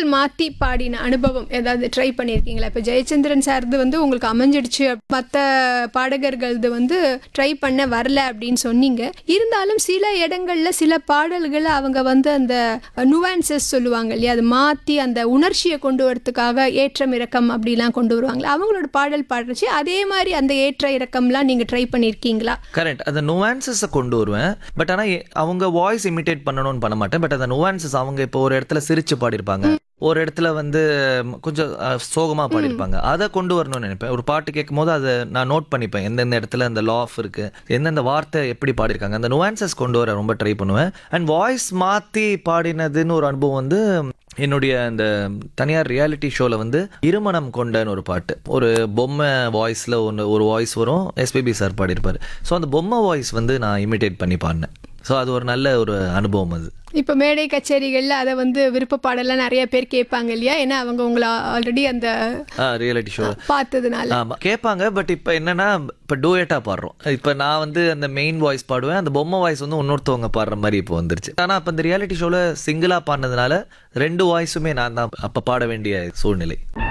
பாடல் மாற்றி பாடின அனுபவம் ஏதாவது ட்ரை பண்ணியிருக்கீங்களா இப்போ ஜெயச்சந்திரன் சார்து வந்து உங்களுக்கு அமைஞ்சிடுச்சு மற்ற பாடகர்களது வந்து ட்ரை பண்ண வரல அப்படின்னு சொன்னீங்க இருந்தாலும் சில இடங்கள்ல சில பாடல்களை அவங்க வந்து அந்த நுவான்சஸ் சொல்லுவாங்க இல்லையா அது மாற்றி அந்த உணர்ச்சியை கொண்டு வரதுக்காக ஏற்றம் இறக்கம் அப்படிலாம் கொண்டு வருவாங்களா அவங்களோட பாடல் பாடுறச்சு அதே மாதிரி அந்த ஏற்ற இறக்கம்லாம் நீங்கள் ட்ரை பண்ணியிருக்கீங்களா கரெக்ட் அந்த நுவான்சஸை கொண்டு வருவேன் பட் ஆனால் அவங்க வாய்ஸ் இமிட்டேட் பண்ணணும்னு பண்ண மாட்டேன் பட் அந்த நுவான்சஸ் அவங்க இப்போ ஒரு இடத்துல சிரிச்சு பாடியிருப்பாங்க ஒரு இடத்துல வந்து ம், கொஞ்சம் அஹ், சோகமா பாடியிருப்பாங்க அதை கொண்டு வரணும்னு நினைப்பேன் ஒரு பாட்டு கேட்கும் போது அதை நான் நோட் பண்ணிப்பேன் எந்தெந்த இடத்துல அந்த லாஃப் இருக்கு எந்தெந்த வார்த்தை எப்படி பாடியிருக்காங்க அந்த நுவான்சஸ் கொண்டு வர ரொம்ப ட்ரை பண்ணுவேன் அண்ட் வாய்ஸ் மாற்றி பாடினதுன்னு ஒரு அனுபவம் வந்து என்னுடைய அந்த தனியார் ரியாலிட்டி ஷோவில் வந்து இருமணம் கொண்டன்னு ஒரு பாட்டு ஒரு பொம்மை வாய்ஸில் ஒன்று ஒரு வாய்ஸ் வரும் எஸ்பிபி சார் பாடியிருப்பார் ஸோ அந்த பொம்மை வாய்ஸ் வந்து நான் இமிட்டேட் பண்ணி பாடினேன் ஸோ அது ஒரு நல்ல ஒரு அனுபவம் அது இப்போ மேடை கச்சேரிகளில் அதை வந்து விருப்ப பாடலாம் நிறைய பேர் கேட்பாங்க இல்லையா ஏன்னா அவங்க உங்களை ஆல்ரெடி அந்த ரியாலிட்டி ஷோ பார்த்ததுனால ஆமா கேட்பாங்க பட் இப்போ என்னன்னா இப்போ டூயட்டா பாடுறோம் இப்போ நான் வந்து அந்த மெயின் வாய்ஸ் பாடுவேன் அந்த பொம்மை வாய்ஸ் வந்து இன்னொருத்தவங்க பாடுற மாதிரி இப்போ வந்துருச்சு ஆனா அப்போ இந்த ரியாலிட்டி ஷோல சிங்கிளா பாடினதுனால ரெண்டு வாய்ஸுமே நான் தான் அப்போ பாட வேண்டிய சூழ்நிலை